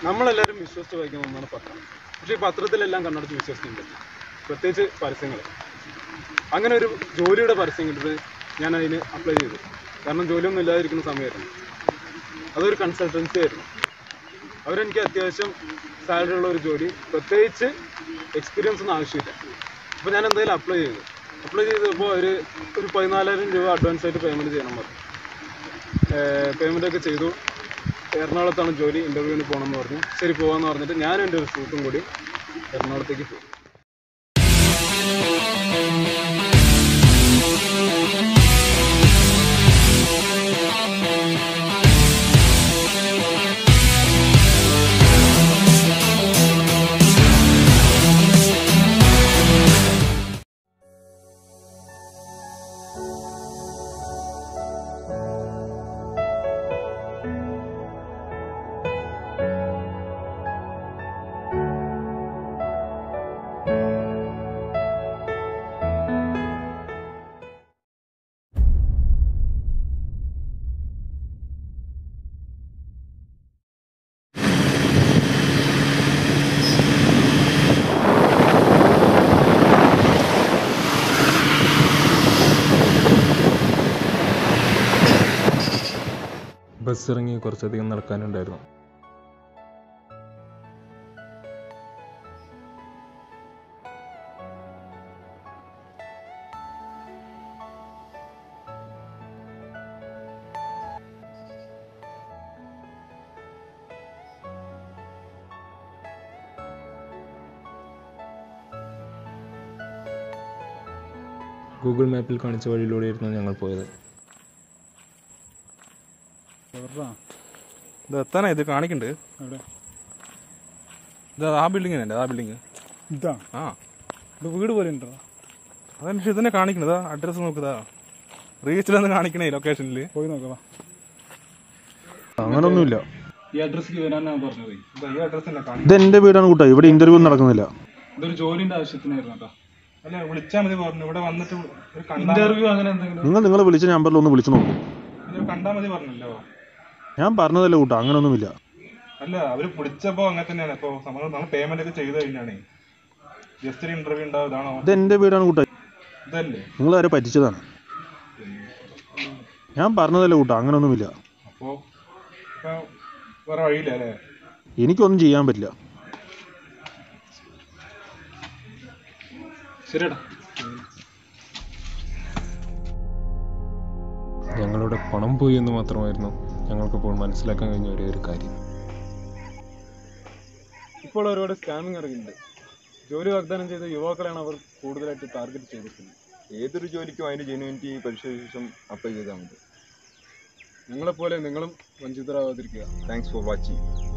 നമ്മളെല്ലാവരും വിശ്വസിച്ച് വായിക്കുന്ന ഒന്നാണ് പത്രം പക്ഷേ ഈ പത്രത്തിലെല്ലാം കണ്ണടച്ച് വിശ്വസിക്കാൻ പറ്റും പ്രത്യേകിച്ച് പരസ്യങ്ങൾ അങ്ങനെ ഒരു ജോലിയുടെ പരസ്യം കിട്ടിയത് ഞാൻ അതിന് അപ്ലൈ ചെയ്തു കാരണം ജോലിയൊന്നും ഇല്ലാതിരിക്കുന്ന സമയമായിരുന്നു അതൊരു കൺസൾട്ടൻസി ആയിരുന്നു അവരെനിക്ക് അത്യാവശ്യം സാലറി ഉള്ള ഒരു ജോലി പ്രത്യേകിച്ച് എക്സ്പീരിയൻസ് ഒന്നും ആവശ്യമില്ല അപ്പോൾ ഞാൻ എന്തായാലും അപ്ലൈ ചെയ്തു അപ്ലൈ ചെയ്തപ്പോൾ അവർ ഒരു പതിനാലായിരം രൂപ അഡ്വാൻസ് ആയിട്ട് പേയ്മെൻറ്റ് ചെയ്യണം പറഞ്ഞു പേയ്മെൻ്റ് ഒക്കെ ചെയ്തു എറണാകുളത്താണ് ജോലി ഇൻ്റർവ്യൂവിന് പോകണമെന്ന് പറഞ്ഞു ശരി പോകാമെന്ന് പറഞ്ഞിട്ട് ഞാനും എൻ്റെ ഒരു സുഹൃത്തും കൂടി എറണാകുളത്തേക്ക് പോയി ബസ് ഇറങ്ങി കുറച്ചധികം നടക്കാനുണ്ടായിരുന്നു ഗൂഗിൾ മാപ്പിൽ കാണിച്ച വഴിയിലൂടെയായിരുന്നു ഞങ്ങൾ പോയത് ഇത് എത്താനാ ഇത് കാണിക്കണ്ട് എവിടെ ഇത് ആ ബിൽഡിംഗ് തന്നെ ആ ബിൽഡിംഗ് ഇതാ ആ ഇത് വീട് പോലെ ഉണ്ടോ അതനുസരിച്ച് ഇത് തന്നെ കാണിക്കണത് അഡ്രസ്സ് നോക്കുതാ റീച്ചിലൊന്ന് കാണിക്കണേ ലൊക്കേഷനിൽ പോയി നോക്കാം അങ്ങനൊന്നുമില്ല ഈ അഡ്രസ്സിൽ വരാനാണ് പറഞ്ഞത് ഈ അഡ്രസ്സ് തന്നെ കാണിക്കും ഇത് എന്റെ വീടാണ് കൂട്ടാ ഇവിടെ ഇന്റർവ്യൂ നടക്കുന്നില്ല ഇതൊരു ജോലിന്റെ ആവശ്യത്തിനായിരുന്നു കേട്ടോ അല്ല വിളിച്ചാൽ മതി പറഞ്ഞു ഇവിടെ വന്നിട്ട് ഒരു കണ്ടാ ഇന്റർവ്യൂ അങ്ങനെ എന്തെങ്കിലും നിങ്ങൾ നിങ്ങൾ വിളിച്ച നമ്പറിൽ ഒന്ന് വിളിച്ചു നോക്കൂ ഒരു കണ്ടാ മതി പറഞ്ഞല്ലോ ഞാൻ പറഞ്ഞതല്ലേ കൂട്ടാ അങ്ങനൊന്നുമില്ല അല്ല അവര് വിളിച്ചപ്പോ അങ്ങനെ തന്നെയാണ് ഇപ്പൊ നമ്മൾ നമ്മൾ പേയ്മെന്റ് ഒക്കെ ചെയ്ത് കഴിഞ്ഞാണേ ജസ്റ്റ് ഒരു ഇന്റർവ്യൂ ഉണ്ടാവും ഇതാണോ ഇത് എന്റെ വീടാണ് കൂട്ടാ ഇതല്ലേ നിങ്ങൾ വരെ പറ്റിച്ചതാണ് ഞാൻ പറഞ്ഞതല്ലേ കൂട്ടാ അങ്ങനൊന്നുമില്ല അപ്പോ ഇപ്പൊ വേറെ വഴിയില്ല അല്ലേ എനിക്കൊന്നും ചെയ്യാൻ പറ്റില്ല ശരിയടാ ഞങ്ങളുടെ പണം പോയി എന്ന് മാത്രമായിരുന്നു ഞങ്ങൾക്കിപ്പോൾ മനസ്സിലാക്കാൻ കഴിഞ്ഞ ഒരേ ഒരു കാര്യം ഇപ്പോൾ ഒരുപാട് സ്കാമിങ് ഇറങ്ങിയിട്ടുണ്ട് ജോലി വാഗ്ദാനം ചെയ്ത യുവാക്കളെയാണ് അവർ കൂടുതലായിട്ട് ടാർഗറ്റ് ചെയ്തിട്ടുള്ളത് ഏതൊരു ജോലിക്കും അതിന്റെ ജെനുവിനിറ്റി പരിശോധിച്ച ശേഷം അപ്ലൈ ചെയ്താൽ മതി ഞങ്ങളെപ്പോലെ നിങ്ങളും വഞ്ചിതരാവാതിരിക്കുക താങ്ക്സ് ഫോർ വാച്ചിങ്